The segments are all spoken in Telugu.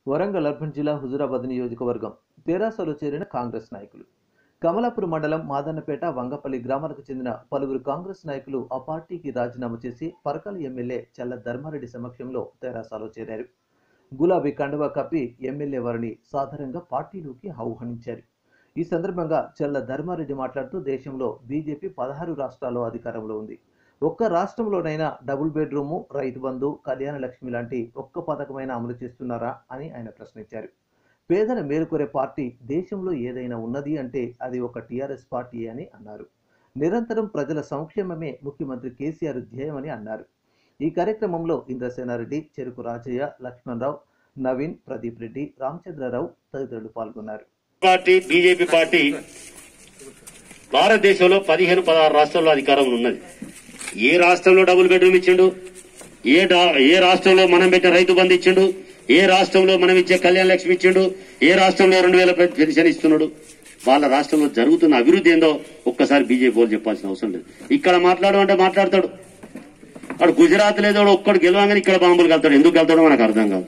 వరంగల్ అర్బన్ జిల్లా హుజురాబాద్ నియోజకవర్గం తెరాసలో చేరిన కాంగ్రెస్ నాయకులు కమలాపూర్ మండలం మాదన్నపేట వంగపల్లి గ్రామాలకు చెందిన పలువురు కాంగ్రెస్ నాయకులు ఆ పార్టీకి రాజీనామా చేసి పరకాల ఎమ్మెల్యే చల్ల ధర్మారెడ్డి సమక్షంలో తెరాసలో చేరారు గులాబీ కండువా కప్పి ఎమ్మెల్యే వారిని సాధారణంగా పార్టీలోకి ఆహ్వానించారు ఈ సందర్భంగా చెల్ల ధర్మారెడ్డి మాట్లాడుతూ దేశంలో బీజేపీ పదహారు రాష్ట్రాల్లో అధికారంలో ఉంది ఒక్క రాష్ట్రంలోనైనా డబుల్ బెడ్రూము రైతు బంధు కళ్యాణ లక్ష్మి లాంటి ఒక్క పథకమైనా అమలు చేస్తున్నారా అని ఆయన ప్రశ్నించారు పేదల మేలుకొరే పార్టీ దేశంలో ఏదైనా ఉన్నది అంటే అది ఒక టీఆర్ఎస్ పార్టీ అని అన్నారు నిరంతరం ప్రజల సంక్షేమమే ముఖ్యమంత్రి కేసీఆర్ ధ్యేయమని అన్నారు ఈ కార్యక్రమంలో ఇంద్రసేనారెడ్డి చెరుకు రాజయ్య లక్ష్మణరావు నవీన్ ప్రదీప్ రెడ్డి రామచంద్రరావు తదితరులు పాల్గొన్నారు పార్టీ బీజేపీ పార్టీ భారతదేశంలో పదిహేను పదహారు రాష్ట్రాల్లో అధికారంలో ఉన్నది ఏ రాష్ట్రంలో డబుల్ బెడ్రూమ్ ఇచ్చిండు ఏ డా- ఏ రాష్ట్రంలో మనం పెట్టిన రైతు బంధు ఇచ్చిండు ఏ రాష్ట్రంలో మనం ఇచ్చే కళ్యాణ లక్ష్మి ఇచ్చిండు ఏ రాష్ట్రంలో రెండు వేల పెన్షన్ ఇస్తున్నాడు వాళ్ళ రాష్ట్రంలో జరుగుతున్న అభివృద్ధి ఏందో ఒక్కసారి బీజేపీ వాళ్ళు చెప్పాల్సిన అవసరం లేదు ఇక్కడ మాట్లాడు అంటే మాట్లాడతాడు వాడు గుజరాత్ లేదో ఒక్కడు గెలవంగానే ఇక్కడ బాంబులు కలుతాడు ఎందుకు కలుతాడో మనకు అర్థం కాదు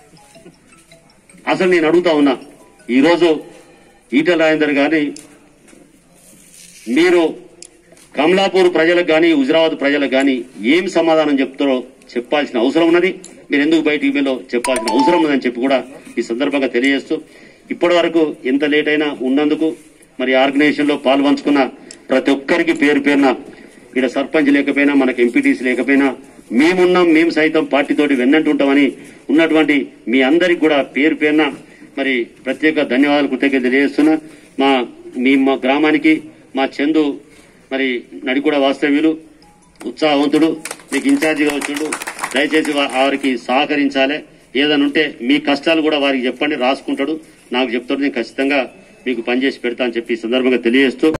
అసలు నేను అడుగుతా ఉన్నా ఈరోజు ఈటల రాజేందర్ గాని మీరు కమలాపూర్ ప్రజలకు గాని హుజరాబాద్ ప్రజలకు గాని ఏం సమాధానం చెప్తారో చెప్పాల్సిన అవసరం ఉన్నది మీరు ఎందుకు బయట టీవీలో చెప్పాల్సిన అవసరం ఉన్నదని చెప్పి కూడా ఈ సందర్భంగా తెలియజేస్తూ ఇప్పటి వరకు ఎంత లేట్ అయినా ఉన్నందుకు మరి ఆర్గనైజేషన్ లో పాల్పంచుకున్న ప్రతి ఒక్కరికి పేరు పేరున ఇక్కడ సర్పంచ్ లేకపోయినా మనకి ఎంపీటీసీ లేకపోయినా మేమున్నాం మేము సైతం పార్టీతోటి వెన్నంటుంటామని ఉన్నటువంటి మీ అందరికి కూడా పేరు పేరున మరి ప్రత్యేక ధన్యవాదాలు కృతజ్ఞత తెలియజేస్తున్నా మా మీ మా గ్రామానికి మా చందు మరి నడికూడ వాస్తవ్యులు ఉత్సాహవంతుడు మీకు ఇన్ఛార్జిగా వచ్చుడు దయచేసి వా- వారికి సహకరించాలి ఏదైనా ఉంటే మీ కష్టాలు కూడా వారికి చెప్పండి రాసుకుంటాడు నాకు చెప్తాడు నేను ఖచ్చితంగా మీకు పనిచేసి పెడతా అని చెప్పి ఈ సందర్భంగా తెలియజేస్తూ